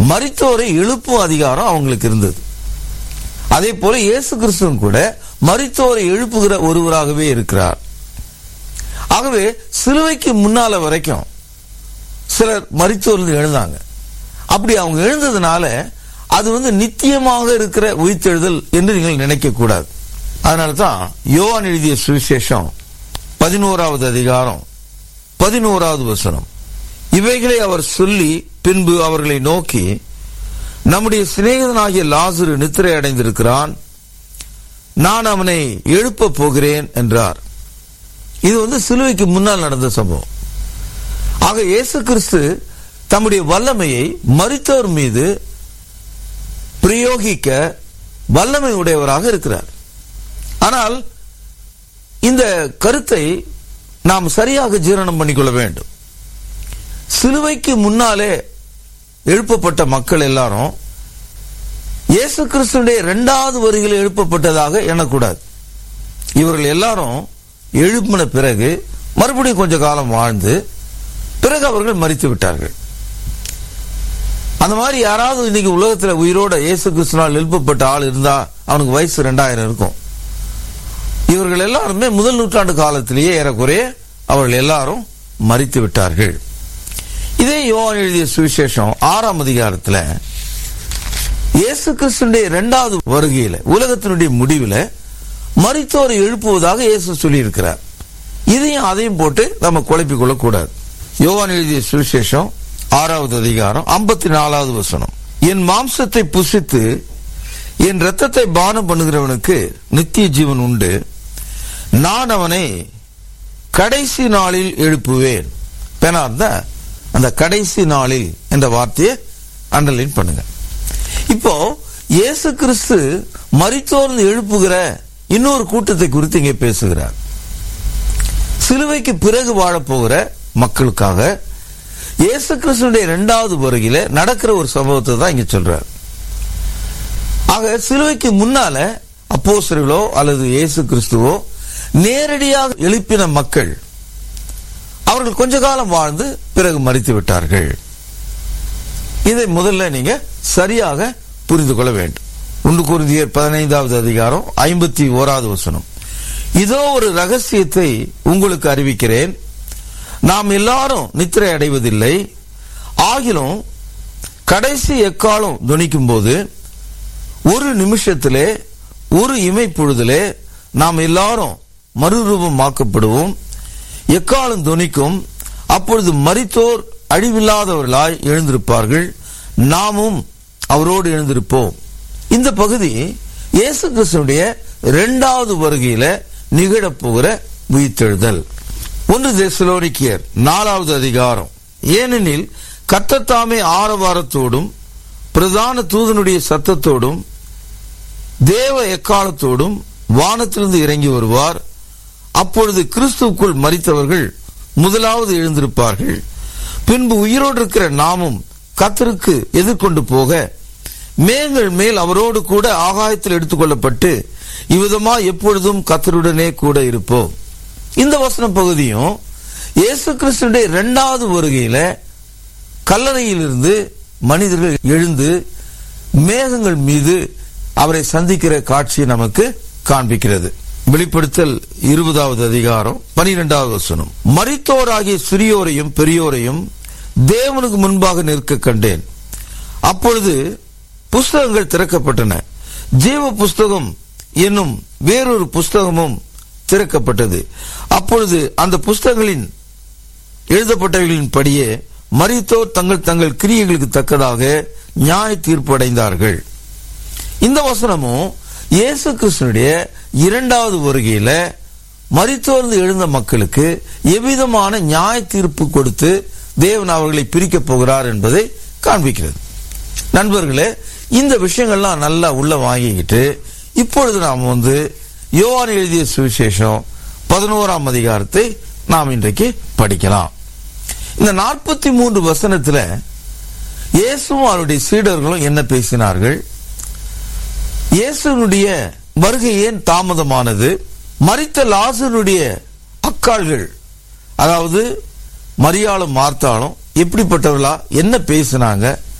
மரித்தோரை எழுப்பும் அதிகாரம் அவங்களுக்கு இருந்தது அதே போல இயேசு கிறிஸ்துவும் கூட மரித்தோரை எழுப்புகிற ஒருவராகவே இருக்கிறார் ஆகவே சிலுவைக்கு முன்னால வரைக்கும் சிலர் மரித்தோர்ந்து எழுந்தாங்க அப்படி அவங்க எழுந்ததுனால அது வந்து நித்தியமாக இருக்கிற உயிர்த்தெழுதல் என்று நீங்கள் நினைக்க கூடாது அதனால தான் யோவான் எழுதிய சுவிசேஷம் பதினோராவது அதிகாரம் பதினோராவது வசனம் இவைகளை அவர் சொல்லி பின்பு அவர்களை நோக்கி நம்முடைய சிநேகிதனாகிய லாசுரு நித்திரை அடைந்திருக்கிறான் நான் அவனை எழுப்ப போகிறேன் என்றார் இது வந்து சிலுவைக்கு முன்னால் நடந்த சம்பவம் ஆக இயேசு கிறிஸ்து தம்முடைய வல்லமையை மரித்தோர் மீது பிரயோகிக்க வல்லமை உடையவராக இருக்கிறார் ஆனால் இந்த கருத்தை நாம் சரியாக ஜீரணம் பண்ணிக்கொள்ள வேண்டும் சிலுவைக்கு முன்னாலே எழுப்பப்பட்ட மக்கள் எல்லாரும் இயேசு கிறிஸ்துடைய இரண்டாவது வருகையில் எழுப்பப்பட்டதாக எண்ணக்கூடாது இவர்கள் எல்லாரும் எழுப்பின பிறகு மறுபடியும் கொஞ்ச காலம் வாழ்ந்து பிறகு அவர்கள் மறித்து விட்டார்கள் அந்த மாதிரி யாராவது இன்னைக்கு உலகத்துல உயிரோட இயேசு கிறிஸ்துனால் எழுப்பப்பட்ட ஆள் இருந்தா அவனுக்கு வயசு ரெண்டாயிரம் இருக்கும் இவர்கள் எல்லாருமே முதல் நூற்றாண்டு காலத்திலேயே ஏறக்குறைய அவர்கள் எல்லாரும் மறித்து விட்டார்கள் இதே யோவான் எழுதிய சுவிசேஷம் ஆறாம் அதிகாரத்துல இயேசு கிறிஸ்துடைய இரண்டாவது வருகையில உலகத்தினுடைய முடிவுல மரித்தோரை எழுப்புவதாக இயேசு சொல்லியிருக்கிறார் இதையும் அதையும் போட்டு நம்ம குழப்பிக் கொள்ளக்கூடாது யோவான் எழுதிய சுவிசேஷம் ஆறாவது அதிகாரம் ஐம்பத்தி நாலாவது வசனம் என் மாம்சத்தை புசித்து என் ரத்தத்தை பானம் பண்ணுகிறவனுக்கு நித்திய ஜீவன் உண்டு நான் அவனை கடைசி நாளில் எழுப்புவேன் பெனார்ந்த அந்த கடைசி நாளில் என்ற வார்த்தையை அண்டர்லைன் பண்ணுங்க இப்போ இயேசு கிறிஸ்து மரித்தோர்ந்து எழுப்புகிற இன்னொரு கூட்டத்தை குறித்து இங்கே பேசுகிறார் சிலுவைக்கு பிறகு வாழப்போகிற மக்களுக்காக இயேசு கிறிஸ்துடைய இரண்டாவது வருகையில நடக்கிற ஒரு சம்பவத்தை தான் இங்க சொல்றார் ஆக சிலுவைக்கு முன்னால அப்போஸ்தலர்களோ அல்லது இயேசு கிறிஸ்துவோ நேரடியாக எழுப்பின மக்கள் அவர்கள் கொஞ்ச காலம் வாழ்ந்து பிறகு மறித்து விட்டார்கள் இதை முதல்ல நீங்க சரியாக புரிந்து கொள்ள வேண்டும் ஒன்று குருந்தியர் பதினைந்தாவது அதிகாரம் ஐம்பத்தி ஓராவது வசனம் இதோ ஒரு ரகசியத்தை உங்களுக்கு அறிவிக்கிறேன் நாம் எல்லாரும் நித்திரை அடைவதில்லை ஆகிலும் கடைசி எக்காலம் துணிக்கும் போது ஒரு நிமிஷத்திலே ஒரு இமைப்பொழுதிலே நாம் எல்லாரும் மறுரூபமாக்கப்படுவோம் எக்காலம் துணிக்கும் அப்பொழுது மரித்தோர் அழிவில்லாதவர்களாய் எழுந்திருப்பார்கள் நாமும் அவரோடு எழுந்திருப்போம் இந்த பகுதி இயேசு கிறிஸ்துடைய இரண்டாவது வருகையில நிகழப்போகிற உயிர்த்தெழுதல் ஒன்று தெசலோனிக்கியர் நாலாவது அதிகாரம் ஏனெனில் கத்தத்தாமே ஆரவாரத்தோடும் பிரதான தூதனுடைய சத்தத்தோடும் தேவ எக்காலத்தோடும் வானத்திலிருந்து இறங்கி வருவார் அப்பொழுது கிறிஸ்துவுக்குள் மறித்தவர்கள் முதலாவது எழுந்திருப்பார்கள் பின்பு உயிரோடு இருக்கிற நாமும் கத்தருக்கு எதிர்கொண்டு போக மேங்கள் மேல் அவரோடு கூட ஆகாயத்தில் எடுத்துக்கொள்ளப்பட்டு இவ்விதமா எப்பொழுதும் கத்தருடனே கூட இருப்போம் இந்த வசன பகுதியும் இயேசு கிறிஸ்துடைய இரண்டாவது வருகையில கல்லறையிலிருந்து மனிதர்கள் எழுந்து மேகங்கள் மீது அவரை சந்திக்கிற காட்சியை நமக்கு காண்பிக்கிறது வெளிப்படுத்தல் இருபதாவது அதிகாரம் பனிரெண்டாவது வசனம் மரித்தோராகிய சிறியோரையும் பெரியோரையும் தேவனுக்கு முன்பாக நிற்க கண்டேன் அப்பொழுது புஸ்தகங்கள் திறக்கப்பட்டன ஜீவ புஸ்தகம் என்னும் வேறொரு புஸ்தகமும் திறக்கப்பட்டது அப்பொழுது அந்த புஸ்தகங்களின் எழுதப்பட்டவைகளின் படியே மரித்தோர் தங்கள் தங்கள் கிரியைகளுக்கு தக்கதாக நியாய தீர்ப்பு அடைந்தார்கள் இந்த வசனமும் இயேசு கிறிஸ்தனுடைய இரண்டாவது வருகையில மரித்தோர்ந்து எழுந்த மக்களுக்கு எவ்விதமான நியாய தீர்ப்பு கொடுத்து தேவன் அவர்களை பிரிக்கப் போகிறார் என்பதை காண்பிக்கிறது நண்பர்களே இந்த விஷயங்கள்லாம் நல்லா உள்ள வாங்கிக்கிட்டு இப்பொழுது நாம் வந்து யோவான் எழுதிய சுவிசேஷம் பதினோராம் அதிகாரத்தை நாம் இன்றைக்கு படிக்கலாம் இந்த நாற்பத்தி மூன்று வசனத்துல இயேசுவும் அவருடைய சீடர்களும் என்ன பேசினார்கள் இயேசுனுடைய வருகை ஏன் தாமதமானது மரித்த லாசனுடைய அக்காள்கள் அதாவது மரியாளும் மார்த்தாளும் எப்படிப்பட்டவர்களா என்ன பேசினாங்க